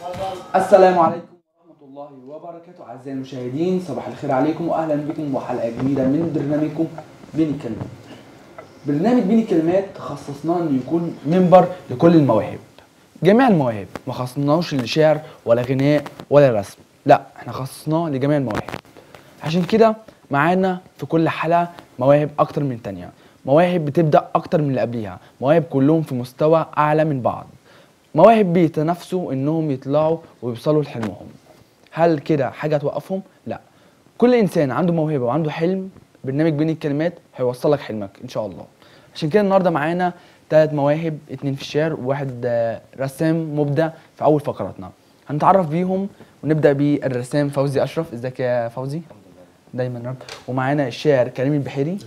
السلام عليكم ورحمة الله وبركاته أعزائي المشاهدين صباح الخير عليكم وأهلا بكم وحلقة جديدة من برنامجكم بين الكلمات برنامج بين الكلمات خصصناه إنه يكون منبر لكل المواهب جميع المواهب ما خصصناهوش للشعر ولا غناء ولا رسم لا احنا خصصناه لجميع المواهب عشان كده معانا في كل حلقة مواهب أكتر من تانية مواهب بتبدأ أكتر من اللي قبليها مواهب كلهم في مستوى أعلى من بعض مواهب بيتنافسوا انهم يطلعوا ويوصلوا لحلمهم هل كده حاجه توقفهم لا كل انسان عنده موهبه وعنده حلم برنامج بين الكلمات هيوصلك حلمك ان شاء الله عشان كده النهارده معانا ثلاث مواهب اتنين في الشعر وواحد آه، رسام مبدع في اول فقراتنا هنتعرف بيهم ونبدا بالرسام فوزي اشرف ازيك يا فوزي دايما يا رب ومعانا الشاعر كريم البحيري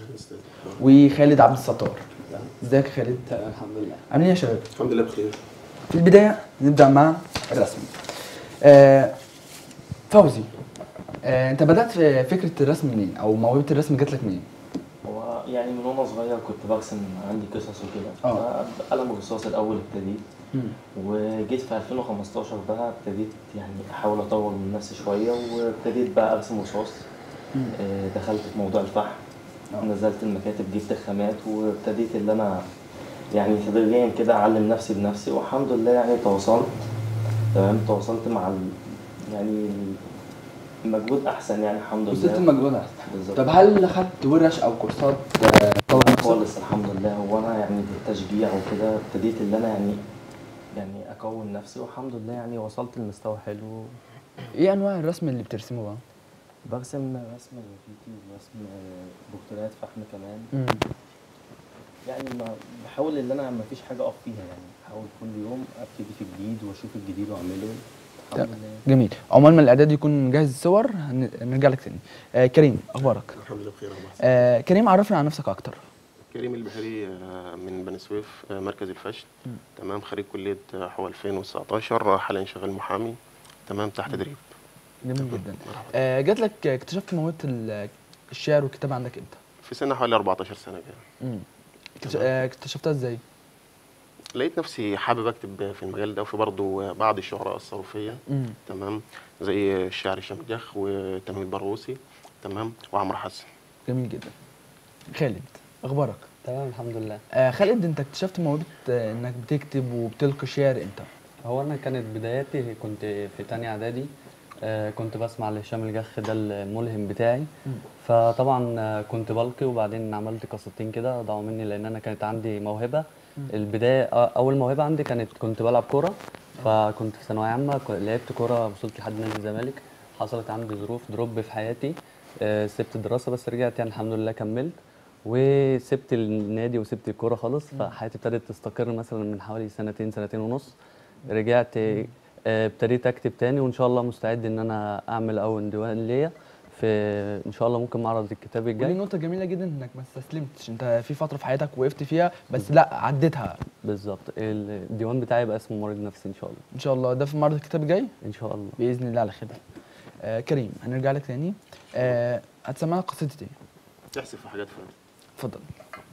وخالد عبد الستار ازيك يا خالد الحمد لله عاملين ايه يا شباب الحمد لله بخير في البداية نبدأ مع الرسم آه فوزي آه انت بدأت في فكرة الرسم منين او موهبة الرسم جات لك منين هو يعني من وانا صغير كنت برسم عندي قصص وكده اه. فقلم الرصاص الاول ابتديت وجيت في 2015 بقى ابتديت يعني احاول اطور من نفسي شويه وابتديت بقى ارسم رصاص آه، دخلت في موضوع الفحم اه. نزلت المكاتب جبت الخامات وابتديت اللي انا يعني تدريجيا كده اعلم نفسي بنفسي والحمد لله يعني تواصلت تمام تواصلت مع ال... يعني المجهود احسن يعني الحمد لله وصلت المجهود أحسن. بالظبط طب هل خدت ورش او كورسات آه، تطور لا نفسك؟ خالص الحمد لله هو انا يعني بالتشجيع وكده ابتديت اللي انا يعني يعني اكون نفسي والحمد لله يعني وصلت لمستوى حلو ايه انواع الرسم اللي بترسمه بقى؟ برسم رسم جرافيتي ورسم بورتريهات فحم كمان مم. يعني ما بحاول ان انا ما فيش حاجه اقف فيها يعني بحاول كل يوم ابتدي في جديد واشوف الجديد واعمله الحمد تمام. لله جميل عقبال ما الاعداد يكون جاهز الصور هن- هنرجع لك تاني آه كريم اخبارك الحمد لله بخير يا محسن آه كريم عرفنا عن نفسك اكتر كريم البحيري آه، من بني سويف آه، مركز الفشل تمام خريج كليه آه، حو 2019 حاليا شغال محامي تمام تحت تدريب جميل جدا مرحبا. آه جات لك اكتشفت موهبة ال- الشعر والكتابة عندك امتى؟ في سنه حوالي 14 سنه كده مم. اكتش- آه، اكتشفتها ازاي؟ لقيت نفسي حابب اكتب في المجال ده وفي برضه بعض الشعراء اثروا فيا مم. تمام زي الشاعر هشام جخ وتميم البرغوثي تمام وعمرو حسن جميل جدا خالد اخبارك تمام الحمد لله آه خالد انت اكتشفت موهبه آه انك بتكتب وبتلقي شعر امتى هو انا كانت بداياتي كنت في تانية اعدادي آه، كنت بسمع لهشام الجخ ده الملهم بتاعي فطبعا آه، كنت بلقي وبعدين عملت قصتين كده ضاعوا مني لان انا كانت عندي موهبه البدايه آه، اول موهبه عندي كانت كنت بلعب كوره فكنت في ثانويه عامه ك- لعبت كوره وصلت لحد نادي الزمالك حصلت عندي ظروف دروب في حياتي آه، سبت الدراسه بس رجعت يعني الحمد لله كملت وسبت النادي وسبت الكوره خالص فحياتي ابتدت تستقر مثلا من حوالي سنتين سنتين ونص رجعت آه، ابتديت اكتب تاني وان شاء الله مستعد ان انا اعمل اول ديوان ليا في ان شاء الله ممكن معرض الكتاب ودي الجاي نقطه جميله جدا انك ما استسلمتش انت في فتره في حياتك وقفت فيها بس لا عديتها بالظبط الديوان بتاعي يبقى اسمه مريض نفسي ان شاء الله ان شاء الله ده في معرض الكتاب الجاي ان شاء الله باذن الله على خير آه كريم هنرجع لك تاني آه هتسمعنا قصيدتي ايه تحسب في حاجات فاتت اتفضل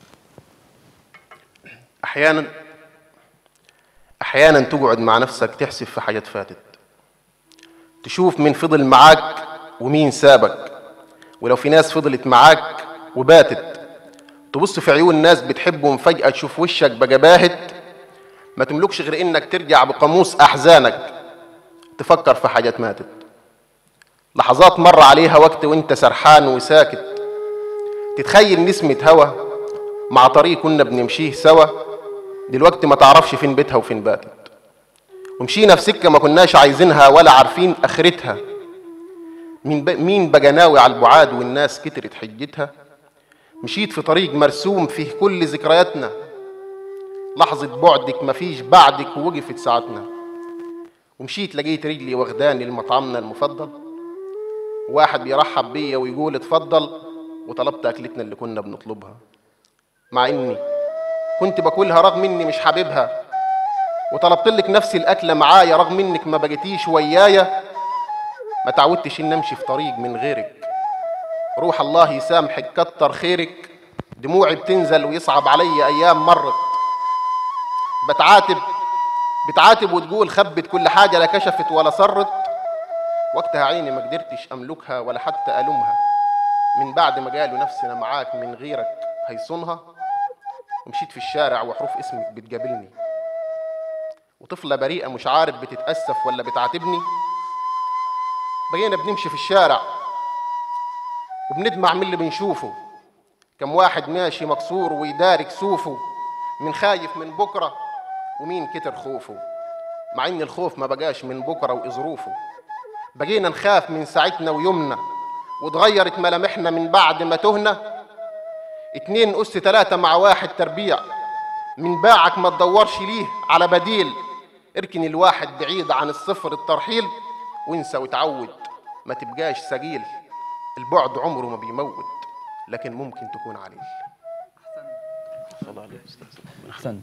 احيانا احيانا تقعد مع نفسك تحسب في حاجات فاتت تشوف مين فضل معاك ومين سابك ولو في ناس فضلت معاك وباتت تبص في عيون ناس بتحبهم فجأة تشوف وشك بقى باهت ما تملكش غير انك ترجع بقاموس احزانك تفكر في حاجات ماتت لحظات مر عليها وقت وانت سرحان وساكت تتخيل نسمة هوا مع طريق كنا بنمشيه سوا دلوقتي ما تعرفش فين بيتها وفين باتت ومشينا في سكة ما كناش عايزينها ولا عارفين آخرتها مين ب... مين بقى ناوي على البعاد والناس كترت حجتها مشيت في طريق مرسوم فيه كل ذكرياتنا لحظة بعدك مفيش بعدك ووقفت ساعتنا ومشيت لقيت رجلي واخداني لمطعمنا المفضل واحد بيرحب بيا ويقول اتفضل وطلبت أكلتنا اللي كنا بنطلبها مع إني كنت باكلها رغم إني مش حاببها وطلبت لك نفس الأكلة معايا رغم إنك ما بقيتيش ويايا ما تعودتش إن أمشي في طريق من غيرك روح الله يسامحك كتر خيرك دموعي بتنزل ويصعب علي أيام مرت بتعاتب بتعاتب وتقول خبت كل حاجة لا كشفت ولا سرت وقتها عيني ما قدرتش أملكها ولا حتى ألومها من بعد ما قالوا نفسنا معاك من غيرك هيصونها ومشيت في الشارع وحروف اسمك بتقابلني وطفلة بريئة مش عارف بتتأسف ولا بتعاتبني بقينا بنمشي في الشارع وبندمع من اللي بنشوفه كم واحد ماشي مكسور ويداري كسوفه من خايف من بكرة ومين كتر خوفه مع ان الخوف ما بقاش من بكرة وظروفه بقينا نخاف من ساعتنا ويومنا واتغيرت ملامحنا من بعد ما تهنا اتنين أس تلاتة مع واحد تربيع من باعك ما تدورش ليه على بديل اركن الواحد بعيد عن الصفر الترحيل وانسى وتعود ما تبقاش سجيل البعد عمره ما بيموت لكن ممكن تكون عليل احسنت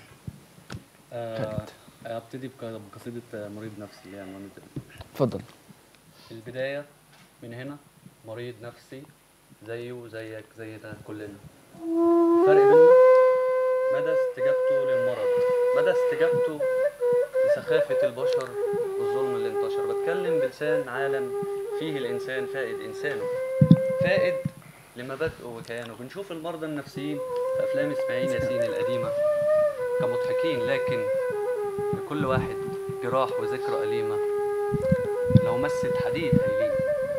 آه، ابتدي بق- بقصيده مريض نفسي اللي هي عنوان الفيلم. اتفضل البدايه من هنا مريض نفسي زيه وزيك زينا كلنا الفرق بيننا مدى استجابته للمرض مدى استجابته لسخافة البشر والظلم اللي انتشر بتكلم بلسان عالم فيه الإنسان فائد إنسانه فائد لمبادئه وكيانه بنشوف المرضى النفسيين في أفلام إسماعيل ياسين القديمة كمضحكين لكن لكل واحد جراح وذكرى أليمة لو مست حديد هيلين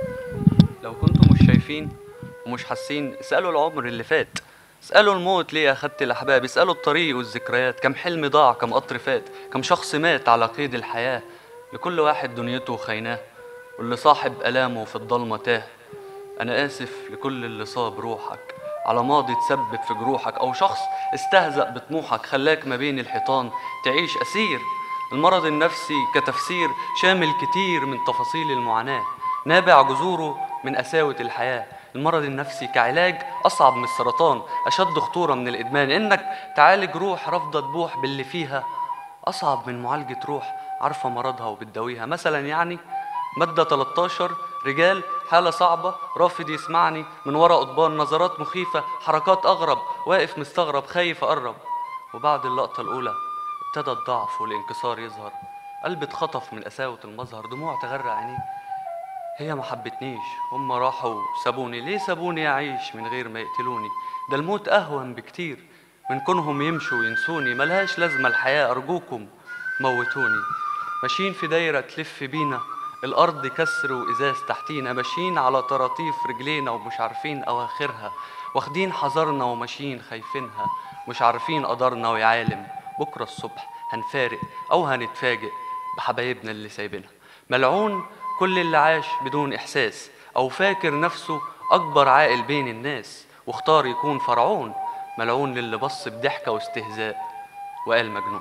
لو كنتم مش شايفين ومش حاسين اسألوا العمر اللي فات اسألوا الموت ليه أخدت الأحباب اسألوا الطريق والذكريات كم حلم ضاع كم قطر فات كم شخص مات على قيد الحياة لكل واحد دنيته خيناه واللي صاحب ألامه في الضلمة تاه أنا آسف لكل اللي صاب روحك على ماضي تسبب في جروحك أو شخص استهزأ بطموحك خلاك ما بين الحيطان تعيش أسير المرض النفسي كتفسير شامل كتير من تفاصيل المعاناة نابع جذوره من قساوة الحياة المرض النفسي كعلاج أصعب من السرطان أشد خطورة من الإدمان إنك تعالج روح رافضة تبوح باللي فيها أصعب من معالجة روح عارفة مرضها وبتداويها مثلا يعني مادة 13 رجال حالة صعبة رافض يسمعني من ورا قضبان نظرات مخيفة حركات أغرب واقف مستغرب خايف أقرب وبعد اللقطة الأولى ابتدى الضعف والانكسار يظهر قلبي اتخطف من قساوة المظهر دموع تغرق عينيه هي ما حبتنيش هم راحوا سابوني ليه سابوني أعيش من غير ما يقتلوني ده الموت أهون بكتير من كونهم يمشوا وينسوني ملهاش لازمة الحياة أرجوكم موتوني ماشيين في دايرة تلف بينا الأرض كسر وإزاز تحتينا ماشيين على طراطيف رجلينا ومش عارفين أواخرها واخدين حذرنا وماشيين خايفينها مش عارفين قدرنا ويا عالم بكرة الصبح هنفارق أو هنتفاجئ بحبايبنا اللي سايبينها ملعون كل اللي عاش بدون إحساس أو فاكر نفسه أكبر عاقل بين الناس واختار يكون فرعون ملعون للي بص بضحكة واستهزاء وقال مجنون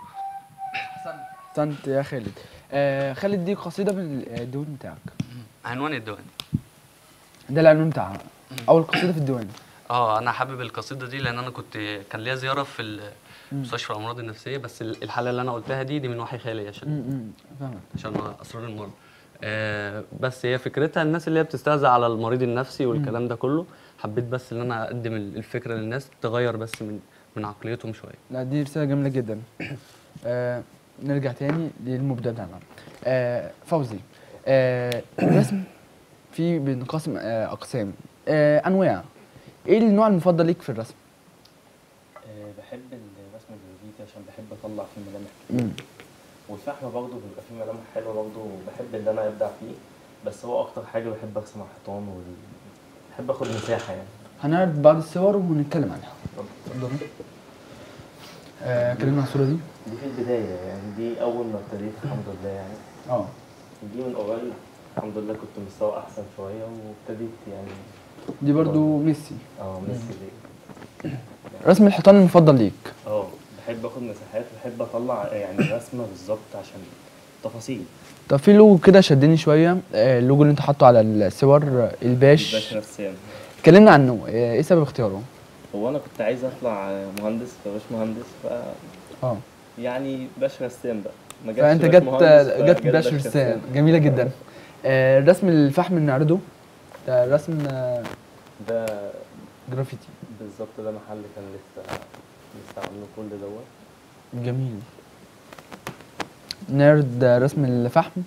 احسنت يا خالد آه خالد دي قصيده من الديوان بتاعك عنوان الديوان ده العنوان بتاعها اول قصيده في الديوان اه انا حابب القصيده دي لان انا كنت كان ليا زياره في مستشفى الامراض النفسيه بس ال- الحاله اللي انا قلتها دي دي من وحي خالي عشان امم فاهمك عشان اسرار المرض آه بس هي فكرتها الناس اللي هي بتستهزأ على المريض النفسي والكلام ده كله حبيت بس ان انا اقدم ال- الفكره للناس تغير بس من من عقليتهم شويه لا دي رساله جميله جدا آه نرجع تاني للمبدع بتاعنا آه فوزي آه الرسم فيه بينقسم آه اقسام آه انواع ايه النوع المفضل ليك في الرسم آه، بحب الرسم الجرافيتي عشان بحب اطلع فيه ملامح مم. والفحم برضه بيبقى فيه ملامح حلوه برضه بحب ان انا ابدع فيه بس هو اكتر حاجه بحب ارسم على الحيطان وال... بحب اخد مساحه يعني هنعرض بعض الصور وهنتكلم عنها اتفضلوا آه كلمنا عن الصوره دي دي في البدايه يعني دي اول ما ابتديت الحمد لله يعني اه دي من قريب الحمد لله كنت مستوى احسن شويه وابتديت يعني دي برضو ميسي اه ميسي دي رسم الحيطان المفضل ليك اه بحب اخد مساحات وبحب اطلع يعني رسمه بالظبط عشان تفاصيل طب في لوجو كده شدني شويه آه، اللوجو اللي انت حاطه على الصور آه، الباش الباشا رسام اتكلمنا عنه آه، ايه سبب اختياره هو انا كنت عايز اطلع مهندس فباش مهندس ف اه يعني باش رسام بقى ما جاتش فانت باش جت مهندس، جت فجت باش رسام جميله جدا آه، رسم الفحم اللي نعرضه ده رسم آه، ده جرافيتي بالظبط ده محل كان لسه لسه عامله كل دوت جميل نيرد رسم الفحم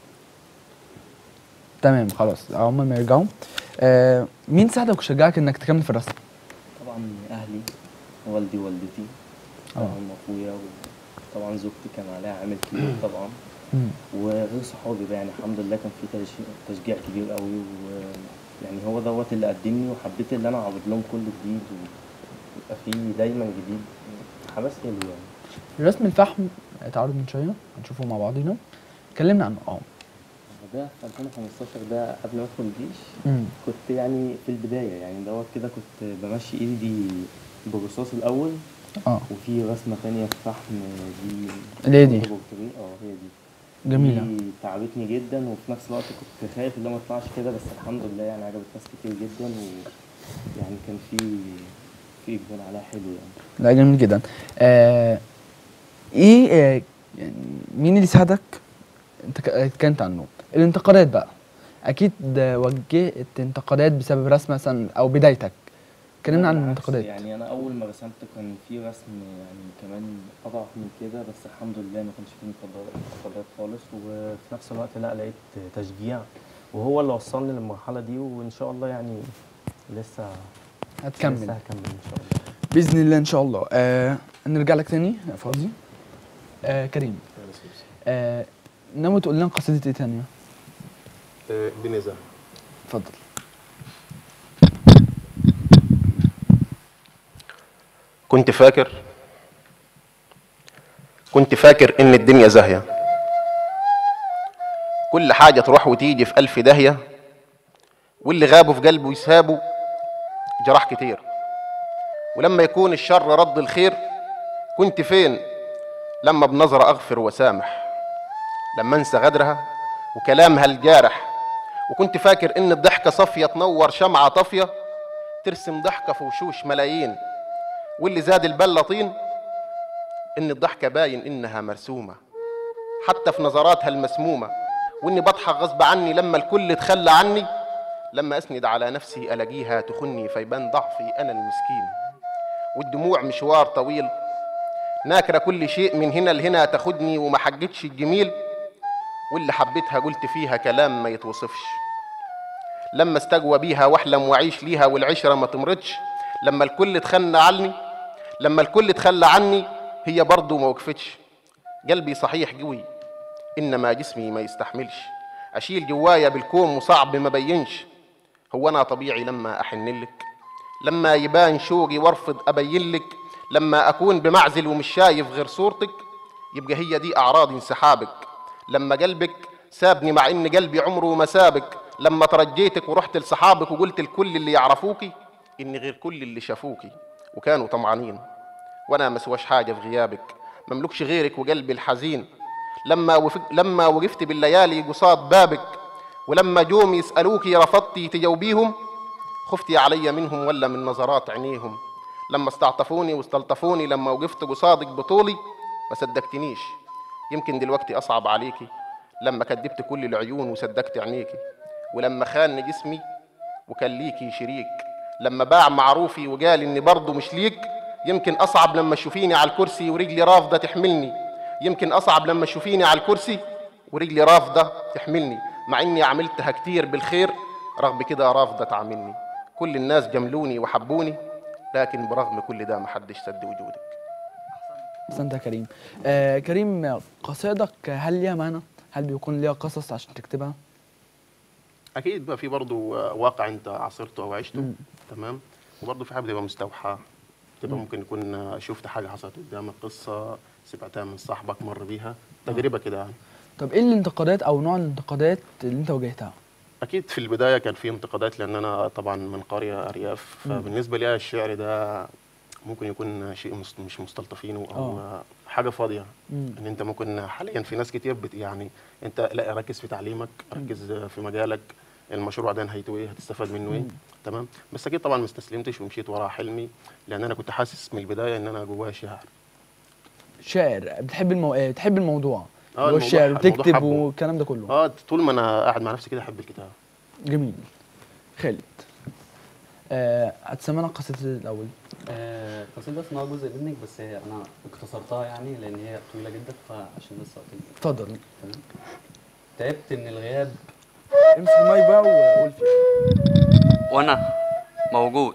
تمام خلاص هما ما يرجعوا آه مين ساعدك وشجعك انك تكمل في الرسم طبعا اهلي والدي ووالدتي اه. طبعا اخويا وطبعا زوجتي كان عليها عامل كبير طبعا مم. وغير صحابي بقى يعني الحمد لله كان في تشجيع- تشجيع كبير قوي ويعني هو دوت اللي قدمني وحبيت ان انا اعرض لهم كل جديد ويبقى في دايما جديد حماس حلو يعني رسم الفحم اتعرض من شويه هنشوفه مع بعضينا اتكلمنا عنه اه ده في 2015 ده قبل ما ادخل الجيش مم. كنت يعني في البداية يعني دوت كده كنت بمشي ايدي بالرصاص الأول اه وفي رسمة تانية في فحم دي اللي هي دي. بورتريه اه هي دي جميله دي تعبتني جدا وفي نفس الوقت كنت خايف ان هو ما يطلعش كده بس الحمد لله يعني عجبت ناس كتير جدا ويعني كان في في اقبال عليها حلو يعني لا جميل جدا آه ايه آه يعني مين اللي ساعدك انت ك- اتكلمت عنه الانتقادات بقى اكيد وجهت انتقادات بسبب رسم مثلا او بدايتك اتكلمنا عن بالعكس، الانتقادات يعني انا اول ما رسمت كان في رسم يعني كمان اضعف من كده بس الحمد لله ما كانش فيه انتقادات انتقادات خالص وفي نفس الوقت لا لقيت تشجيع وهو اللي وصلني للمرحله دي وان شاء الله يعني لسه لسه هتكمل هكمل ان شاء الله باذن الله ان شاء الله آه نرجع لك تاني يا فوزي آه كريم آه ناوي تقول لنا قصيده ايه تانية الدنيا زهر اتفضل كنت فاكر كنت فاكر ان الدنيا زاهية كل حاجة تروح وتيجي في ألف داهية واللي غابوا في قلبه يسابوا جراح كتير ولما يكون الشر رد الخير كنت فين لما بنظرة أغفر وسامح لما أنسى غدرها وكلامها الجارح وكنت فاكر إن الضحكة صافية تنور شمعة طافية ترسم ضحكة في وشوش ملايين واللي زاد البلة طين إن الضحكة باين إنها مرسومة حتى في نظراتها المسمومة وإني بضحك غصب عني لما الكل اتخلى عني لما أسند على نفسي ألاقيها تخني فيبان ضعفي أنا المسكين والدموع مشوار طويل ناكرة كل شيء من هنا لهنا تاخدني وما حجتش الجميل واللي حبيتها قلت فيها كلام ما يتوصفش لما استجوى بيها واحلم واعيش ليها والعشرة ما تمرضش لما الكل اتخلى عني لما الكل اتخلى عني هي برضه ما وقفتش قلبي صحيح قوي انما جسمي ما يستحملش اشيل جوايا بالكوم وصعب ما بينش هو انا طبيعي لما احن لك لما يبان شوقي وارفض ابين لك لما اكون بمعزل ومش شايف غير صورتك يبقى هي دي اعراض انسحابك لما قلبك سابني مع ان قلبي عمره ما سابك لما ترجيتك ورحت لصحابك وقلت لكل اللي يعرفوكي اني غير كل اللي شافوكي وكانوا طمعانين وانا ما سواش حاجه في غيابك مملكش غيرك وقلبي الحزين لما وفق لما وقفت بالليالي قصاد بابك ولما جوم يسالوكي رفضتي تجاوبيهم خفتي علي منهم ولا من نظرات عينيهم لما استعطفوني واستلطفوني لما وقفت قصادك بطولي ما صدقتنيش يمكن دلوقتي اصعب عليكي لما كدبت كل العيون وصدقت عينيكي ولما خان جسمي وكان ليكي شريك لما باع معروفي وقال اني برضه مش ليك يمكن اصعب لما تشوفيني على الكرسي ورجلي رافضه تحملني يمكن اصعب لما تشوفيني على الكرسي ورجلي رافضه تحملني مع اني عملتها كتير بالخير رغم كده رافضه تعاملني كل الناس جملوني وحبوني لكن برغم كل ده محدش سد وجودك احسنت يا كريم آه كريم قصائدك هل ليها معنى هل بيكون ليها قصص عشان تكتبها اكيد بقى في برضه واقع انت عاصرته او عشته مم. تمام وبرضه في حاجه بتبقى مستوحاه تبقى ممكن يكون شفت حاجه حصلت قدامك قصه سمعتها من صاحبك مر بيها تجربه كده يعني طب ايه الانتقادات او نوع الانتقادات اللي انت واجهتها اكيد في البدايه كان في انتقادات لان انا طبعا من قريه ارياف مم. فبالنسبه لي الشعر ده ممكن يكون شيء مس- مش مستلطفينه او حاجه فاضيه مم. ان انت ممكن حاليا في ناس كتير بت يعني انت لا ركز في تعليمك ركز في مجالك المشروع ده نهايته ايه هتستفاد منه ايه مم. تمام بس اكيد طبعا ما استسلمتش ومشيت ورا حلمي لان انا كنت حاسس من البدايه ان انا جوايا شعر شاعر بتحب المو... آه، بتحب الموضوع آه، اللي هو الموضوع- الشعر الموضوع بتكتب حبه. والكلام ده كله اه طول ما انا قاعد مع نفسي كده احب الكتابه جميل خالد آه، هتسمعنا قصيدة الأول آه، قصيدة اسمها جزء منك بس هي أنا اختصرتها يعني لأن هي طويلة جدا فعشان بس وقت ال- اتفضل تمام تعبت من الغياب امسك المايك بقى وقول فيه وانا موجود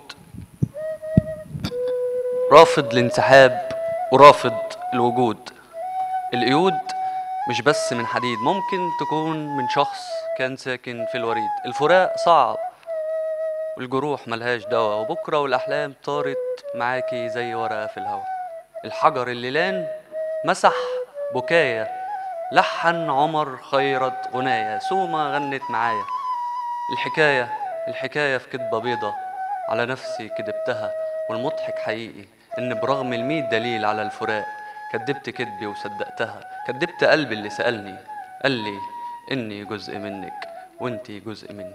رافض الانسحاب ورافض الوجود القيود مش بس من حديد ممكن تكون من شخص كان ساكن في الوريد الفراق صعب والجروح ملهاش دوا وبكرة والأحلام طارت معاكي زي ورقة في الهوا الحجر اللي لان مسح بكايا لحن عمر خيرت غنايا سوما غنت معايا الحكاية الحكاية في كدبة بيضة على نفسي كدبتها والمضحك حقيقي إن برغم الميت دليل على الفراق كدبت كدبي وصدقتها كدبت قلبي اللي سألني قال لي إني جزء منك وإنتي جزء مني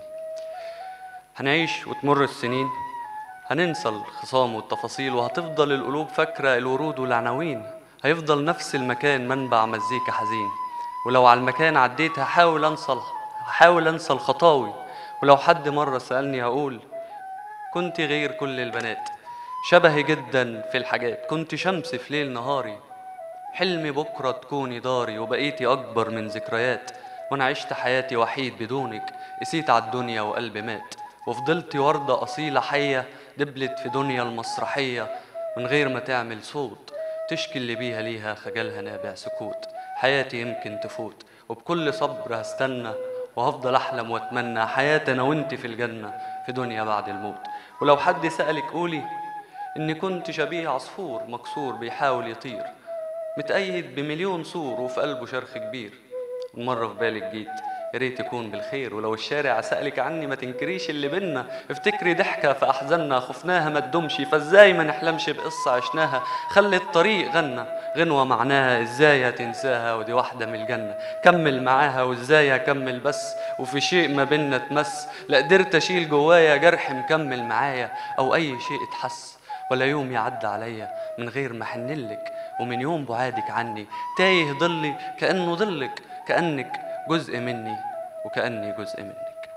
هنعيش وتمر السنين هننسى الخصام والتفاصيل وهتفضل القلوب فاكرة الورود والعناوين هيفضل نفس المكان منبع مزيكا حزين ولو على المكان عديت هحاول انسى هحاول انسى الخطاوي ولو حد مرة سألني هقول كنت غير كل البنات شبهي جدا في الحاجات كنت شمس في ليل نهاري حلمي بكرة تكوني داري وبقيتي أكبر من ذكريات وأنا عشت حياتي وحيد بدونك قسيت على الدنيا وقلبي مات وفضلتي وردة أصيلة حية دبلت في دنيا المسرحية من غير ما تعمل صوت تشكي اللي بيها ليها خجلها نابع سكوت حياتي يمكن تفوت وبكل صبر هستنى وهفضل أحلم وأتمنى حياتي أنا وأنت في الجنة في دنيا بعد الموت ولو حد سألك قولي إني كنت شبيه عصفور مكسور بيحاول يطير متأيد بمليون سور وفي قلبه شرخ كبير ومرة في بالك جيت يا ريت يكون بالخير ولو الشارع سألك عني ما تنكريش اللي بينا افتكري ضحكة في أحزاننا خفناها ما تدومش فازاي ما نحلمش بقصة عشناها خلي الطريق غنى غنوة معناها ازاي هتنساها ودي واحدة من الجنة كمل معاها وازاي هكمل بس وفي شيء ما بينا تمس لا قدرت اشيل جوايا جرح مكمل معايا او اي شيء اتحس ولا يوم يعدى عليا من غير ما احنلك ومن يوم بعادك عني تايه ضلي كأنه ضلك كأنك جزء مني وكأني جزء منك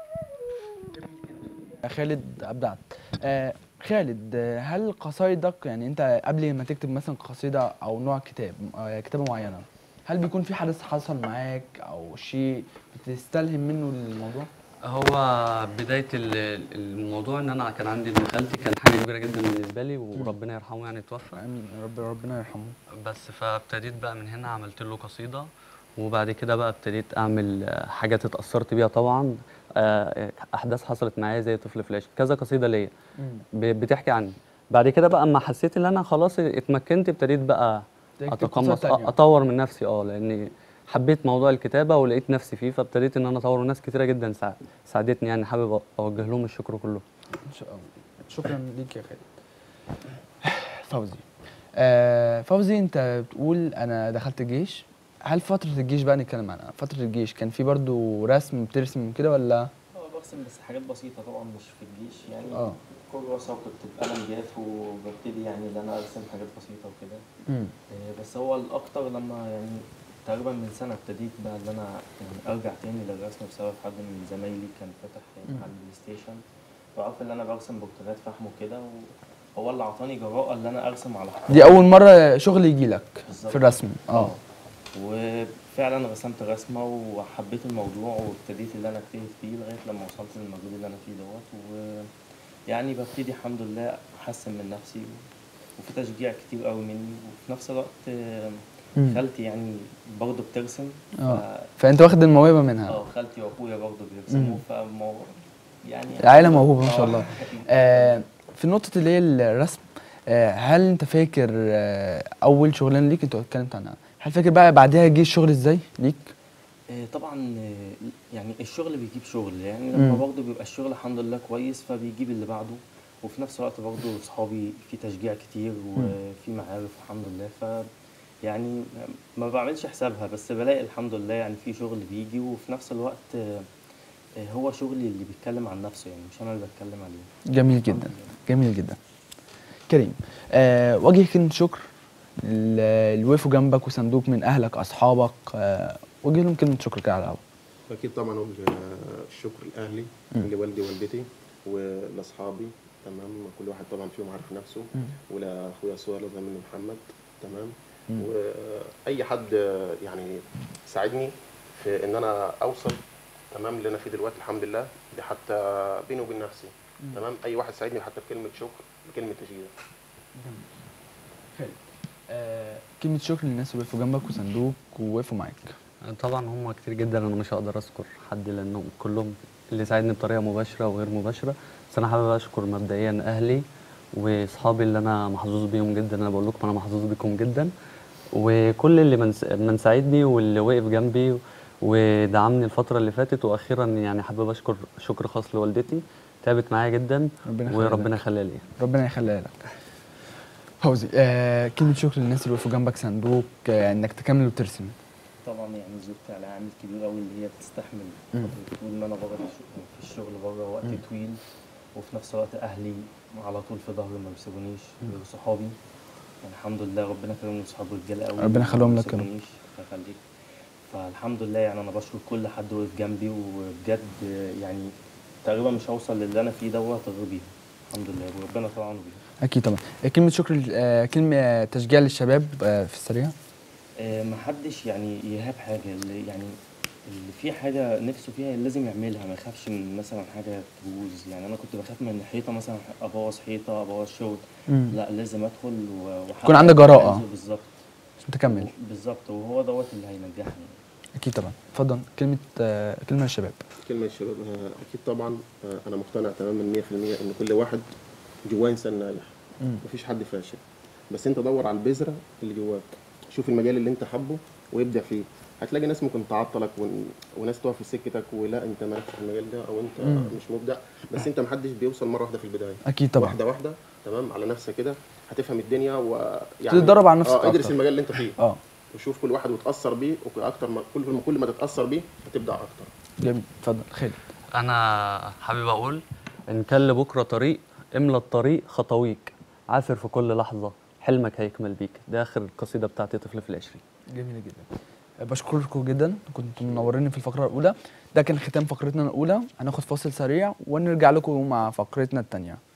خالد أبدعت آه خالد آه، هل قصايدك يعني أنت قبل ما تكتب مثلا قصيدة أو نوع كتاب آه كتابة معينة هل بيكون في حدث حصل معاك أو شيء بتستلهم منه الموضوع؟ هو بداية ال- الموضوع إن أنا كان عندي ابن خالتي كان حاجة كبيرة جدا بالنسبة لي وربنا يرحمه يعني توفى آمين يا رب ربنا يرحمه بس فابتديت بقى من هنا عملت له قصيدة وبعد كده بقى ابتديت أعمل آه، حاجات اتأثرت بيها طبعا آه، أحداث حصلت معايا زي طفل فلاش كذا قصيدة ليا ب- بتحكي عني بعد كده بقى اما حسيت ان انا خلاص اتمكنت ابتديت بقى تكتب اتقمص قصة تانية. اطور من نفسي اه لاني حبيت موضوع الكتابه ولقيت نفسي فيه فابتديت ان انا اطور وناس كتيره جدا ساعد ساعدتني يعني حابب اوجه لهم الشكر كله ان شاء الله شكرا ليك يا خالد فوزي آه فوزي انت بتقول انا دخلت الجيش هل فترة الجيش بقى نتكلم عنها فترة الجيش كان في برضو رسم بترسم كده ولا اه برسم بس حاجات بسيطة طبعا مش في الجيش يعني اه كراسة وكنت بقلم جاف وببتدي يعني ان انا ارسم حاجات بسيطة وكده مم. آه، بس هو الاكتر لما يعني تقريبا من سنة ابتديت بقى ان انا يعني ارجع تاني للرسم بسبب حد من زمايلي كان فاتح يعني مم. على البلاي ستيشن وعارف ان انا برسم بورتريهات فحم وكده وهو اللي اعطاني جراءة ان انا ارسم على حيطان دي اول مرة شغل يجي لك بالظبط. في الرسم اه وفعلا رسمت رسمة وحبيت الموضوع وابتديت اللي انا اجتهد فيه لغاية لما وصلت للمجهود اللي انا فيه دوت ويعني ببتدي الحمد لله احسن من نفسي وفي تشجيع كتير قوي مني وفي نفس الوقت آه، مم. خالتي يعني برضه بترسم اه فانت واخد الموهبة ف- منها اه خالتي واخويا برضه مم. بيرسموا فمو يعني العائلة موهوبة ما شاء آه. الله آه في نقطة اللي هي الرسم آه هل انت فاكر آه اول شغلانة ليك انت اتكلمت عنها هل فاكر بقى بعدها جه الشغل ازاي ليك؟ آه، طبعا آه، يعني الشغل بيجيب شغل يعني لما مم. برضه بيبقى الشغل الحمد لله كويس فبيجيب اللي بعده وفي نفس الوقت برضه اصحابي في تشجيع كتير وفي معارف الحمد لله ف يعني ما بعملش حسابها بس بلاقي الحمد لله يعني في شغل بيجي وفي نفس الوقت آه، آه، هو شغلي اللي بيتكلم عن نفسه يعني مش انا اللي بتكلم عليه جميل جدا جميل جدا كريم آه وجه كلمة شكر لل- اللي وقفوا جنبك وساندوك من اهلك اصحابك آه وجه لهم كلمة شكر كده على الهوا أكيد طبعا أوجه الشكر لأهلي مم. لوالدي ووالدتي ولأصحابي تمام كل واحد طبعا فيهم عارف نفسه مم. ولا اخويا الصغير زي منه محمد تمام مم. واي حد يعني ساعدني في ان انا اوصل تمام اللي انا فيه دلوقتي الحمد لله دي حتى بيني وبين نفسي تمام اي واحد ساعدني حتى بكلمه شكر بكلمه تشجيع خالد آه كلمة شكر للناس اللي وقفوا جنبك وصندوق ووقفوا معاك طبعا هم كتير جدا انا مش هقدر اذكر حد لانهم كلهم اللي ساعدني بطريقه مباشره وغير مباشره بس انا حابب اشكر مبدئيا اهلي واصحابي اللي انا محظوظ بيهم جدا انا بقول لكم انا محظوظ بيكم جدا وكل اللي من من ساعدني واللي وقف جنبي ودعمني الفتره اللي فاتت واخيرا يعني حابب اشكر شكر خاص لوالدتي تعبت معايا جدا ربنا يخليها وربنا لك. يخليها لي ربنا يخليها لك فوزي آه كلمة شكر للناس اللي وقفوا جنبك صندوق آه انك تكمل وترسم طبعا يعني زوجتي عليها عامل كبير قوي اللي هي بتستحمل مم. فترة طول ما انا بره في الشغل- في الشغل بره وقت مم. طويل وفي نفس الوقت اهلي على طول في ظهري ما بيسيبونيش غير صحابي يعني الحمد لله ربنا كرمني بصحاب رجاله قوي ربنا يخليهم ما لك يا رب. بيسيبونيش، الله يخليك فالحمد لله يعني انا بشكر كل حد وقف جنبي وبجد يعني تقريبا مش هوصل للي انا فيه دوت غير بيهم الحمد لله وربنا طبعا بيهم اكيد طبعا آه كلمة شكر آه كلمة تشجيع للشباب آه في السريع آه، محدش يعني يهاب حاجة اللي يعني اللي في حاجة نفسه فيها لازم يعملها ما يخافش من مثلا حاجة تبوظ يعني أنا كنت بخاف من حيطة مثلا أبوظ حيطة أبوظ شغل مم. لا لازم أدخل و- وأحقق يكون عندك اللي جراءة. عايزه بالظبط عشان تكمل بالظبط وهو دوت اللي هينجحني اكيد طبعا اتفضل كلمة آه كلمة للشباب كلمة الشباب آه، أكيد طبعا آه، أنا مقتنع تماما 100% إن كل واحد جواه إنسان ناجح مم. مفيش حد فاشل بس أنت دور على البذرة اللي جواك شوف المجال اللي أنت حابه وابدع فيه هتلاقي ناس ممكن تعطلك ون... وناس تقف في سكتك ولا أنت مالكش في المجال ده أو أنت مم. مش مبدع بس أنت محدش بيوصل مرة واحدة في البداية اكيد طبعا واحدة واحدة تمام على نفسك كده هتفهم الدنيا ويعني تتدرب على نفسك اه ادرس أكتر. المجال اللي أنت فيه اه وشوف كل واحد وتأثر بيه وأكتر ما كل ما كل ما تتأثر بيه هتبدع أكتر جميل اتفضل خالد انا حابب اقول ان كان لبكره طريق املى الطريق خطويك عافر في كل لحظه حلمك هيكمل بيك ده اخر القصيده بتاعتي طفل في العشرين جميلة جدا بشكركم جدا كنتم منوريني في الفقرة الأولى ده كان ختام فقرتنا الأولى هناخد فاصل سريع ونرجع لكم مع فقرتنا الثانية